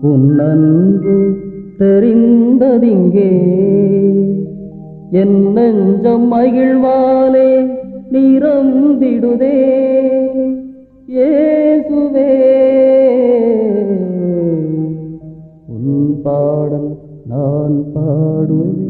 உன் அன்பு தெரிந்ததிங்கே என் நெஞ்சம் மகிழ்வாலே நிரம்பிடுதே இயேசுவே உன் பாடல் நான் பாடுவேன்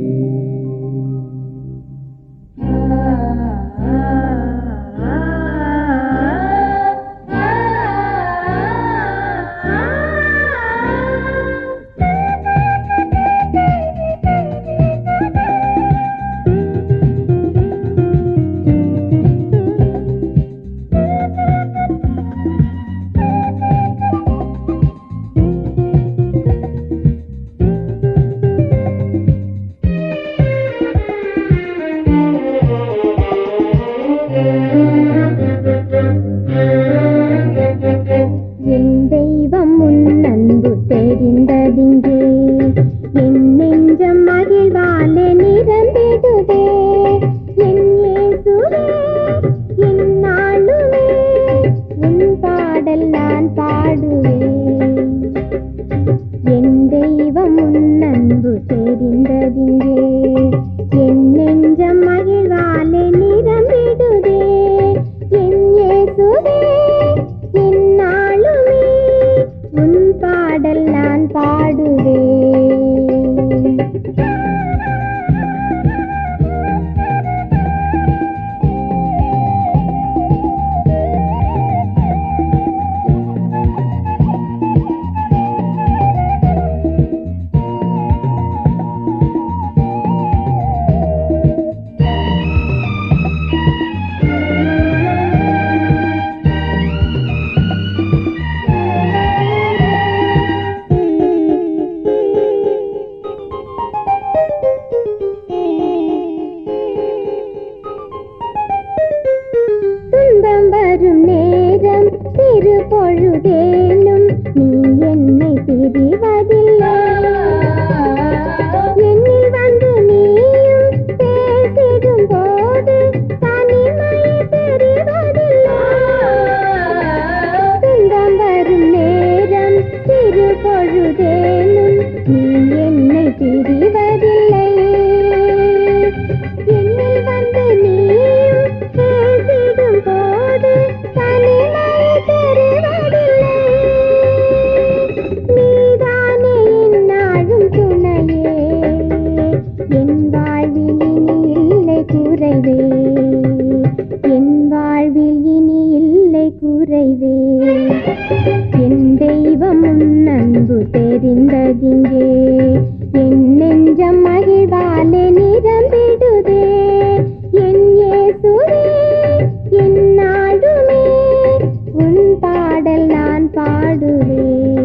என் தெய்வம் உன் அன்பு தெரிந்ததிங்கே என் நெஞ்சம் மகிழ்வாலே நிரம்பிடுதே என் இயேசுவே என் நாளுமே உன் பாடல் நான் பாடுவேன் என் தெய்வம் உன் அன்பு தெரிந்ததிங்கே என் நெஞ்சம் மகிழ்வாலே நிரம்பிடுதே என் இயேசுவே என் நாளுமே உன் பாடல் நான் பாடுவேன் துன்பம் வரும் நேரம் சிறு பொழுதேனும் நீ என்னை பிரிவதில்லை என்னில் வந்து நீயும் பேசிடும் போது தனிமை தெரிவதில்லை துன்பம் வரும் நேரம் சிறு பொழுதேனும் நீ என்னை பிரிவதில்லை என்னில் வந்து நீயும் பேசிடும் போது தனிமை தெரிவதில்லை நீதானே என்னாலும் துணையே என் வாழ்வில் இனி இல்லை குறைவே என் வாழ்வில் இனி இல்லை குறைவே என் தெய்வம் உன் அன்பு தெரிந்ததிங்கே என் நெஞ்சம் மகிழ்வாலே நிரம்பிடுதே என் இயேசுவே என் நாடுமே உன் பாடல் நான் பாடுவேன்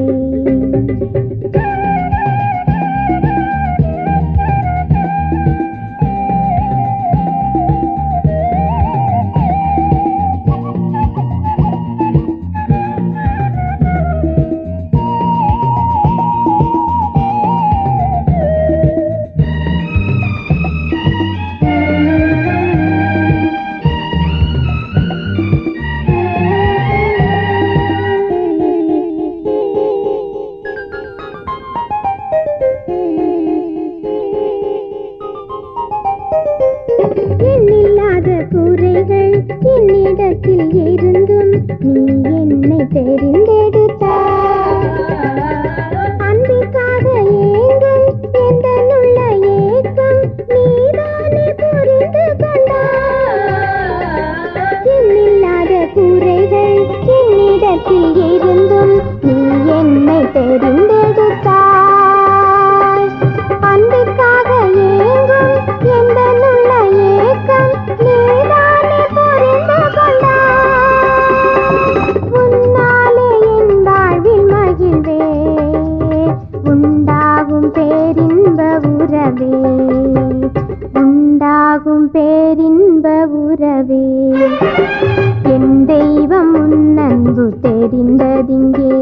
எண்ணில்லாத குறைகள் என்னிடத்தில் இருந்தும் நீ என்னை தெரிந்தெடுத்தாய் அன்பிற்காக ஏங்கும் எந்தனுள்ள ஏக்கம் நீதானே புரிந்து கொண்டாய் எண்ணில்லாத குறைகள் என்னிடத்தில் இருந்தும் நீ என்னை தெரிந்தெடுத்தாய் அன்பிற்காக ஏங்கும் எந்தனுள்ள ஏக்கம் நீதானே புரிந்து கொண்டாய் உன்னாலே என் வாழ்வில் மகிழ்வே உண்டாகும் பேரின்ப உறவே உண்டாகும் பேரின்ப உறவே என் தெய்வம் உன் அன்பு தெரிந்ததிங்கே